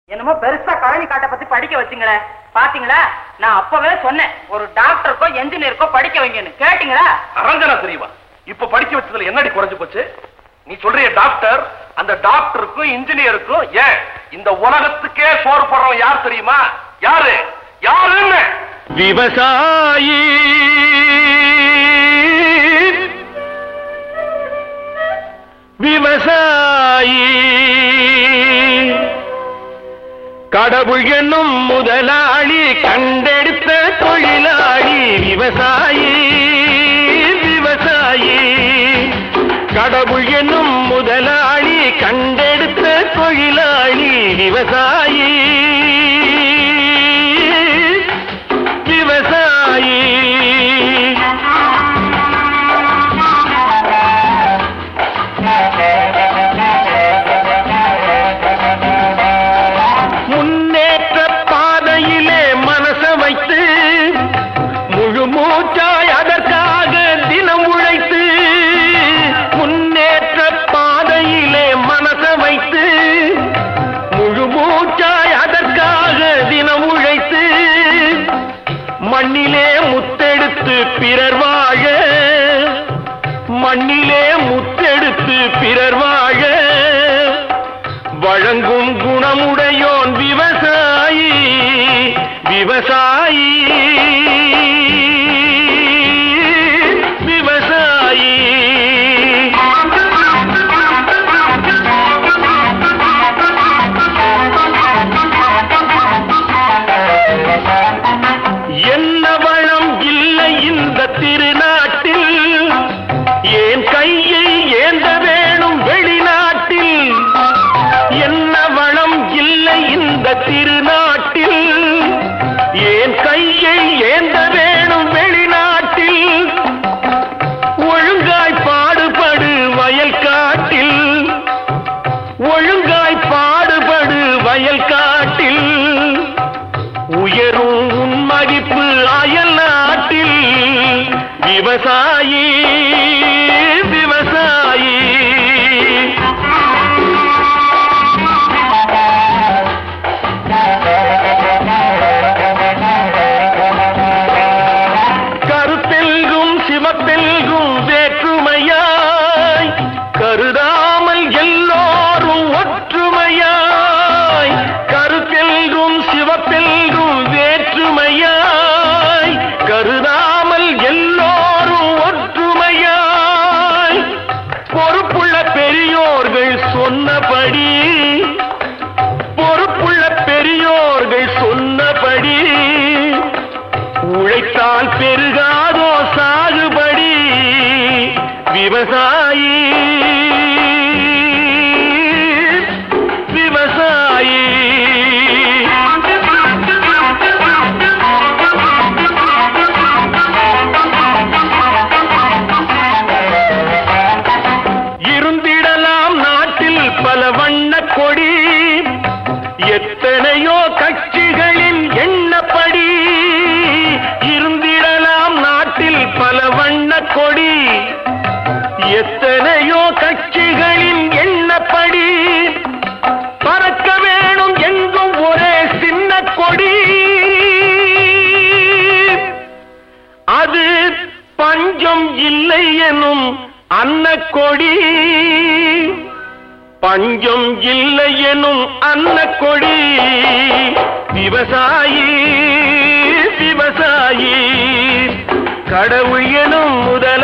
என்னமோ பெருசா கழனி காட்டை பத்தி படிக்க வச்சுங்களே பாத்தீங்களா நான் அப்பவே சொன்னேன் ஒரு டாக்டருக்கோ என்ஜினியருக்கோ படிக்க வைங்கன்னு கேட்டீங்களா அரஞ்சனா தெரியவா இப்ப படிக்க வச்சதுல என்னடி குறைஞ்சு போச்சு நீ சொல்றிய டாக்டர் அந்த டாக்டருக்கும் இன்ஜினியருக்கும் ஏன் இந்த உலகத்துக்கே சோறு போடுறவன் யார் தெரியுமா யாரு யாருன்னு விவசாயி விவசாயி கடவுள் என்னும் முதலாளி கண்டெடுத்த தொழிலாளி விவசாயி விவசாயி கடவுள் என்னும் முதலாளி கண்டெடுத்த தொழிலாளி விவசாயி விவசாயி முன்னேற்ற பாதையிலே மனச வைத்து முழு மூச்சாய் அதற்காக தினம் உழைத்து முன்னேற்ற பாதையிலே மனச வைத்து முழு மூச்சாய் அதற்காக தினம் உழைத்து மண்ணிலே முத்தெடுத்து பிறர் வாழ மண்ணிலே முத்தெடுத்து பிறர் வாழ வழங்கும் குணமுடையோன் விவசாயி விவசாயி விவசாயி என்ன வளம் இல்லை இந்த திருநாட்டில் ஏன் கையை ஏந்த வேணும் வெளிநாட்டில் என்ன வளம் இல்லை இந்த திருநாட்டில் ஏன் கையை ஏந்த வேணும் வெளிநாட்டில் ஒழுங்காய் பாடுபடு வயல் காட்டில் ஒழுங்காய் பாடுபடு வயல் காட்டில் உயரும் உன் மதிப்பு அயல் நாட்டில் விவசாயி விவசாயி கருத்தெல்கும் சிவப்பெல்கும் வேற்றுமையாய் கருதாமல் எல்லோரும் ஒற்றுமையாய் கருத்தெல்கும் சிவப்பெல்கும் வேற்றுமையாய் கருதாமல் எல்லோரும் ஒற்றுமையாய் பொறுப்புள்ள பெரியோர்கள் சொன்னபடி பொறுப்புள்ள பெரியோர்கள் சொன்னபடி உழைத்தால் பெருகாதோ சாகுபடி விவசாயி விவசாயி இருந்திடலாம் நாட்டில் பல வண்ண கொடி எத்தனையோ கட்சிகளின் எண்ணப்படி இருந்திடலாம் நாட்டில் பல வண்ண கொடி எத்தனையோ கட்சிகளின் எண்ணப்படி பறக்க வேணும் எங்கும் ஒரே சின்ன கொடி அது பஞ்சம் இல்லை எனும் அன்னக்கொடி பஞ்சம் இல்லை எனும் அன்னக்கொடி விவசாயி விவசாயி கடவுள் எனும் முதல்